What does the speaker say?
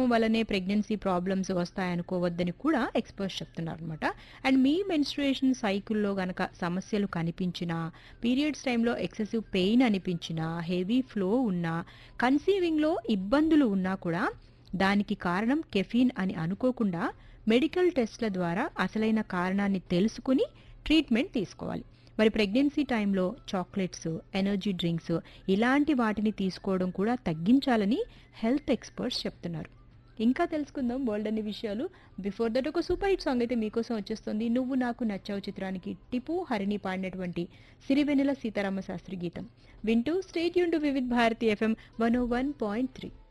వల్లనే pregnancy problems వస్తాయనుకోవద్దని కూడా experts చెప్తున్నారు అనమాట అండ్ మీ మెన్స్ట్రుయేషన్ సైకిల్లో గనక సమస్యలు కనిపించినా పీరియడ్స్ టైంలో ఎక్సెసివ్ పెయిన్ అనిపించినా హెవీ ఫ్లో ఉన్నా కన్సీవింగ్లో ఇబ్బందులు ఉన్నా కూడా దానికి కారణం కెఫీన్ అని అనుకోకుండా మెడికల్ టెస్ట్ల ద్వారా అసలైన కారణాన్ని తెలుసుకుని ట్రీట్మెంట్ తీసుకోవాలి మరి ప్రెగ్నెన్సీ టైంలో చాక్లెట్స్ ఎనర్జీ డ్రింక్స్ ఇలాంటి వాటిని తీసుకోవడం కూడా తగ్గించాలని హెల్త్ ఎక్స్పర్ట్స్ చెప్తున్నారు ఇంకా తెలుసుకుందాం వరల్డ్ అనే విషయాలు బిఫోర్ దట్ ఒక సూపర్ హిట్ సాంగ్ అయితే మీకోసం వచ్చేస్తుంది నువ్వు నాకు నచ్చావు చిత్రానికి టిపు హరిణి పాడినటువంటి సిరివెన్నెల సీతారామ శాస్త్రి గీతం వింటూ స్టేట్ యూన్ to Vividh Bharati FM one o one point three